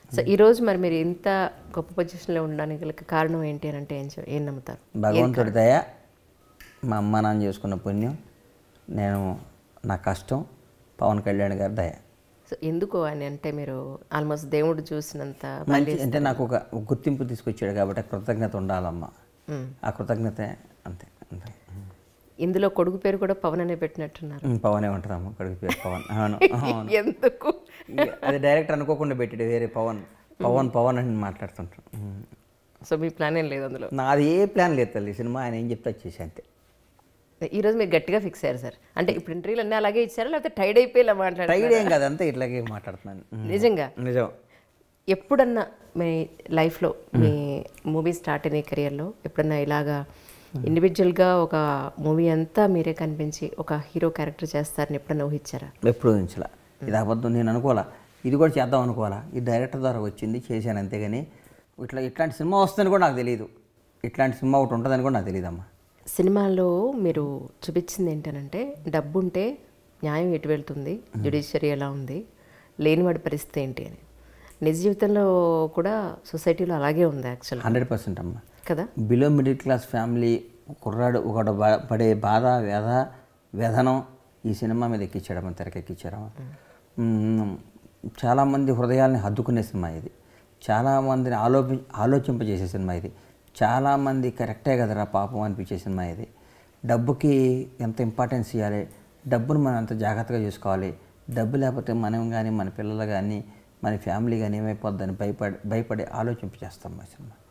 So ఈరోజు మరి మీరు ఇంత గొప్ప పొజిషన్లో ఉండడానికి గల కారణం ఏంటి అని అంటే ఏం చెప్- ఏం నమ్ముతారు భగవంతుడి దయ మా అమ్మ నాన్న చేసుకున్న పుణ్యం నేను నా కష్టం పవన్ కళ్యాణ్ గారి దయ సో ఎందుకు అని అంటే మీరు ఆల్మోస్ట్ దేవుడు చూసినంత మంచి అంటే నాకు ఒక ఒక గుర్తింపు తీసుకొచ్చాడు కాబట్టి కృతజ్ఞత ఉండాలమ్మా ఆ కృతజ్ఞత అంతే అంతే ఇందులో కొడుకు పేరు కూడా పవన్ అనే పెట్టినట్టున్నారు ఉమ్, పవనే ఉంటుందమ్మా కొడుకు పేరు పవన్ అవును అవును ఎందుకు ఇక అది డైరెక్ట్ అనుకోకుండా పెట్టాడు వేరే పవన్ పవన్ పవన్ అని మాట్లాడుతుంటాం ఉమ్. సో మీ ప్లాన్ ఏం లేదు అందులో నాది ఏ ప్లాన్ లేదు తల్లి సినిమా ఆయన ఏం చెప్తే వచ్చేసి అంతే ఈ రోజు మీరు గట్టిగా ఫిక్స్ అయ్యారు సార్ అంటే ఇప్పుడు ఇంటర్వ్యూలు అన్నీ అలాగే ఇచ్చారా లేకపోతే టైడ్ అయిపోయి ఇలా మాట్లాడారు టైడ్ ఏం కాదు అంతే ఇట్లాగే మాట్లాడుతున్నాను ఉమ్. నిజంగా నిజం ఎప్పుడన్నా మీ లైఫ్లో మీ మూవీ స్టార్ట్ అయిన కెరియర్లో ఎప్పుడన్నా ఇలాగా ఇండివిజువల్గా ఒక మూవీ అంతా మీరే కనిపించి ఒక హీరో క్యారెక్టర్ చేస్తారని ఎప్పుడన్నా ఊహించారా ఎప్పుడు ఉంచలా ఇది అబద్ధం నేను అనుకోవాలా ఇది కూడా చేద్దాం అనుకోవాలా ఈ డైరెక్టర్ ద్వారా వచ్చింది చేశాను అంతేగాని ఇట్లా ఇట్లాంటి సినిమా వస్తుందని కూడా నాకు తెలియదు ఇట్లాంటి సినిమా ఒకటి ఉంటుందని కూడా నాకు తెలియదమ్మా సినిమాలో మీరు చూపించింది ఏంటనంటే డబ్బు ఉంటే న్యాయం ఎటు వెళ్తుంది జ్యుడిషియరీ ఎలా ఉంది లేనివాడి పరిస్థితి ఏంటి అని నిజ జీవితంలో కూడా సొసైటీలో అలాగే ఉంది యాక్చువల్ హండ్రెడ్ పర్సెంట్ అమ్మా కదా బిలో మిడిల్ క్లాస్ ఫ్యామిలీ కుర్రాడు ఒకడు బా- పడే బాధ వ్యధ వ్యధనం ఈ సినిమా మీద ఎక్కించాడమ్మా తెరకెక్కించాడమ్మా మ్మ్. చాలామంది హృదయాల్ని హద్దుకునే సినిమా ఇది చాలామందిని ఆలోపి ఆలోచింపజేసే సినిమా ఇది చాలామంది కరెక్టే కదరా పాపం అనిపించే సినిమా ఇది డబ్బుకి ఎంత ఇంపార్టెన్స్ ఇవ్వాలి డబ్బును మనం ఎంత జాగ్రత్తగా చూసుకోవాలి డబ్బు లేకపోతే మనం కానీ మన పిల్లలు కానీ మన ఫ్యామిలీ కానీ ఏమైపోద్దని భయపడి భయపడి ఆలోచింపజేస్తాం మా సినిమా